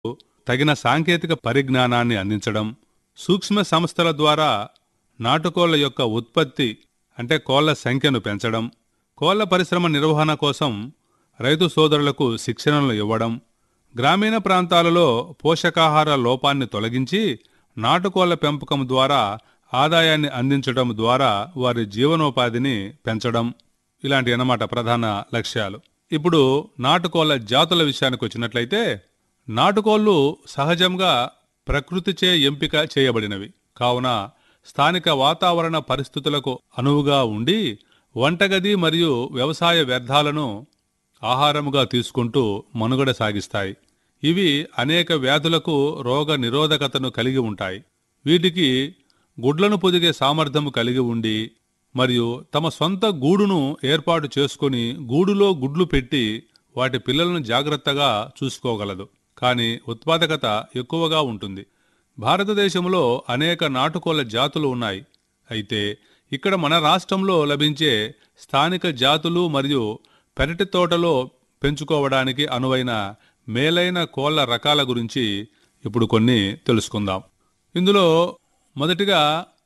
తగిన సాంకేతిక పరిజ్ఞానాన్ని అందించడం సూక్ష్మ సంస్థల ద్వారా నాటుకోళ్ల యొక్క ఉత్పత్తి అంటే కోళ్ల సంఖ్యను పెంచడం కోళ్ల పరిశ్రమ నిర్వహణ కోసం రైతు సోదరులకు శిక్షణలు ఇవ్వడం గ్రామీణ ప్రాంతాలలో పోషకాహార లోపాన్ని తొలగించి నాటుకోళ్ల పెంపకం ద్వారా ఆదాయాన్ని అందించడం ద్వారా వారి జీవనోపాధిని పెంచడం ఇలాంటి అన్నమాట ప్రధాన లక్ష్యాలు ఇప్పుడు నాటుకోళ్ల జాతుల విషయానికి వచ్చినట్లయితే నాటుకోళ్లు సహజంగా ప్రకృతిచే ఎంపిక చేయబడినవి కావున స్థానిక వాతావరణ పరిస్థితులకు అనువుగా ఉండి వంటగది మరియు వ్యవసాయ వ్యర్థాలను ఆహారముగా తీసుకుంటూ మనుగడ సాగిస్తాయి ఇవి అనేక వ్యాధులకు రోగ నిరోధకతను కలిగి ఉంటాయి వీటికి గుడ్లను పొదిగే సామర్థ్యము కలిగి ఉండి మరియు తమ సొంత గూడును ఏర్పాటు చేసుకొని గూడులో గుడ్లు పెట్టి వాటి పిల్లలను జాగ్రత్తగా చూసుకోగలదు కానీ ఉత్పాదకత ఎక్కువగా ఉంటుంది భారతదేశంలో అనేక నాటుకోళ్ల జాతులు ఉన్నాయి అయితే ఇక్కడ మన రాష్ట్రంలో లభించే స్థానిక జాతులు మరియు పెరటి తోటలో పెంచుకోవడానికి అనువైన మేలైన కోళ్ల రకాల గురించి ఇప్పుడు కొన్ని తెలుసుకుందాం ఇందులో మొదటిగా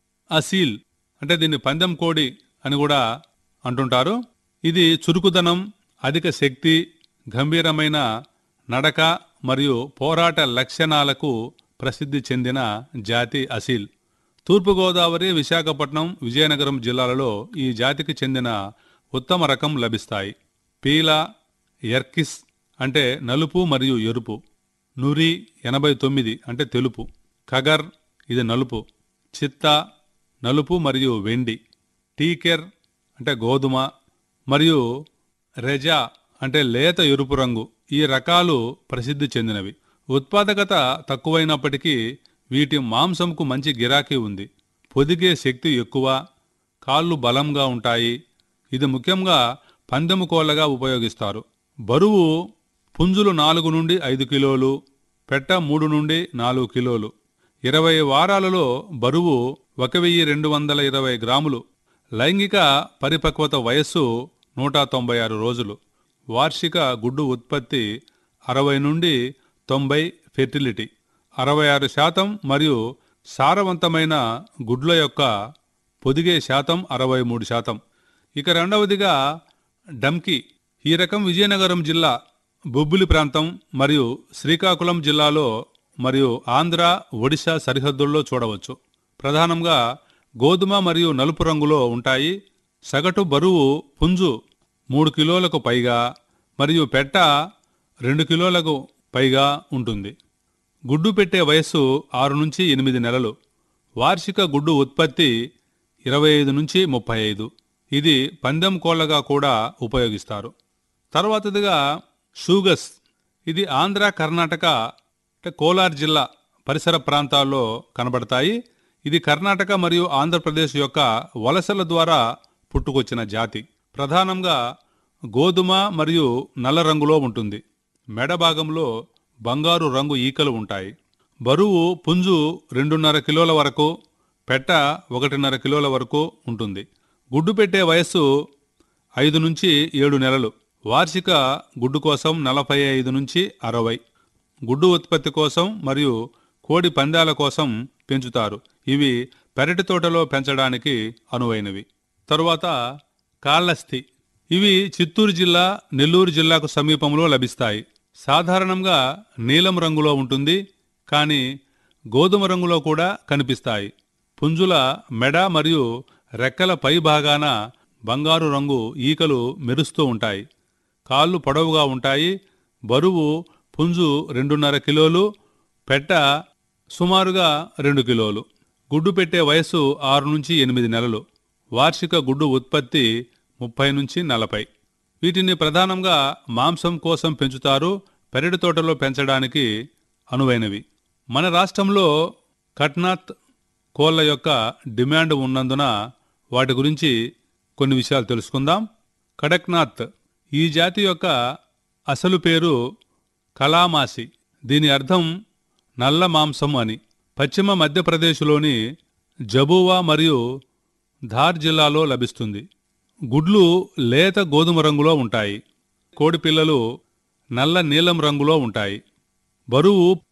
అసీల్ అంటే దీన్ని పందెం కోడి అని కూడా అంటుంటారు ఇది చురుకుదనం అధిక శక్తి గంభీరమైన నడక మరియు పోరాట లక్షణాలకు ప్రసిద్ధి చెందిన జాతి అసీల్ తూర్పుగోదావరి విశాఖపట్నం విజయనగరం జిల్లాలలో ఈ జాతికి చెందిన ఉత్తమ రకం లభిస్తాయి పీల ఎర్కిస్ అంటే నలుపు మరియు ఎరుపు నురి ఎనభై తొమ్మిది అంటే తెలుపు కగర్ ఇది నలుపు చిత్త నలుపు మరియు వెండి టీకెర్ అంటే గోధుమ మరియు రెజా అంటే లేత ఎరుపు రంగు ఈ రకాలు ప్రసిద్ధి చెందినవి ఉత్పాదకత తక్కువైనప్పటికీ వీటి మాంసంకు మంచి గిరాకీ ఉంది పొదిగే శక్తి ఎక్కువ కాళ్ళు బలంగా ఉంటాయి ఇది ముఖ్యంగా పందెము కోళ్ళగా ఉపయోగిస్తారు బరువు పుంజులు నాలుగు నుండి ఐదు కిలోలు పెట్ట మూడు నుండి నాలుగు కిలోలు ఇరవై వారాలలో బరువు ఒక వెయ్యి రెండు వందల ఇరవై గ్రాములు లైంగిక పరిపక్వత వయస్సు నూట తొంభై ఆరు రోజులు వార్షిక గుడ్డు ఉత్పత్తి అరవై నుండి తొంభై ఫెర్టిలిటీ అరవై ఆరు శాతం మరియు సారవంతమైన గుడ్ల యొక్క పొదిగే శాతం అరవై మూడు శాతం ఇక రెండవదిగా డంకీ ఈ రకం విజయనగరం జిల్లా బొబ్బిలి ప్రాంతం మరియు శ్రీకాకుళం జిల్లాలో మరియు ఆంధ్ర ఒడిశా సరిహద్దుల్లో చూడవచ్చు ప్రధానంగా గోధుమ మరియు నలుపు రంగులో ఉంటాయి సగటు బరువు పుంజు మూడు కిలోలకు పైగా మరియు పెట్ట రెండు కిలోలకు పైగా ఉంటుంది గుడ్డు పెట్టే వయస్సు ఆరు నుంచి ఎనిమిది నెలలు వార్షిక గుడ్డు ఉత్పత్తి ఇరవై ఐదు నుంచి ముప్పై ఐదు ఇది పందెం కోళ్లగా కూడా ఉపయోగిస్తారు తర్వాతదిగా షూగస్ ఇది ఆంధ్ర కర్ణాటక అంటే కోలార్ జిల్లా పరిసర ప్రాంతాల్లో కనబడతాయి ఇది కర్ణాటక మరియు ఆంధ్రప్రదేశ్ యొక్క వలసల ద్వారా పుట్టుకొచ్చిన జాతి ప్రధానంగా గోధుమ మరియు నల్ల రంగులో ఉంటుంది మెడ భాగంలో బంగారు రంగు ఈకలు ఉంటాయి బరువు పుంజు రెండున్నర కిలోల వరకు పెట్ట ఒకటిన్నర కిలోల వరకు ఉంటుంది గుడ్డు పెట్టే వయస్సు ఐదు నుంచి ఏడు నెలలు వార్షిక గుడ్డు కోసం నలభై ఐదు నుంచి అరవై గుడ్డు ఉత్పత్తి కోసం మరియు కోడి పందాల కోసం పెంచుతారు ఇవి పెరటి తోటలో పెంచడానికి అనువైనవి తరువాత కాళ్ళస్థి ఇవి చిత్తూరు జిల్లా నెల్లూరు జిల్లాకు సమీపంలో లభిస్తాయి సాధారణంగా నీలం రంగులో ఉంటుంది కానీ గోధుమ రంగులో కూడా కనిపిస్తాయి పుంజుల మెడ మరియు రెక్కల పై భాగాన బంగారు రంగు ఈకలు మెరుస్తూ ఉంటాయి కాళ్ళు పొడవుగా ఉంటాయి బరువు పుంజు రెండున్నర కిలోలు పెట్ట సుమారుగా రెండు కిలోలు గుడ్డు పెట్టే వయస్సు ఆరు నుంచి ఎనిమిది నెలలు వార్షిక గుడ్డు ఉత్పత్తి ముప్పై నుంచి నలభై వీటిని ప్రధానంగా మాంసం కోసం పెంచుతారు పెరటి తోటలో పెంచడానికి అనువైనవి మన రాష్ట్రంలో కట్నాత్ కోళ్ల యొక్క డిమాండ్ ఉన్నందున వాటి గురించి కొన్ని విషయాలు తెలుసుకుందాం కడక్నాథ్ ఈ జాతి యొక్క అసలు పేరు కలామాసి దీని అర్థం నల్ల మాంసం అని పశ్చిమ మధ్యప్రదేశ్లోని జబువా మరియు ధార్ జిల్లాలో లభిస్తుంది గుడ్లు లేత గోధుమ రంగులో ఉంటాయి కోడి పిల్లలు నల్ల నీలం రంగులో ఉంటాయి బరువు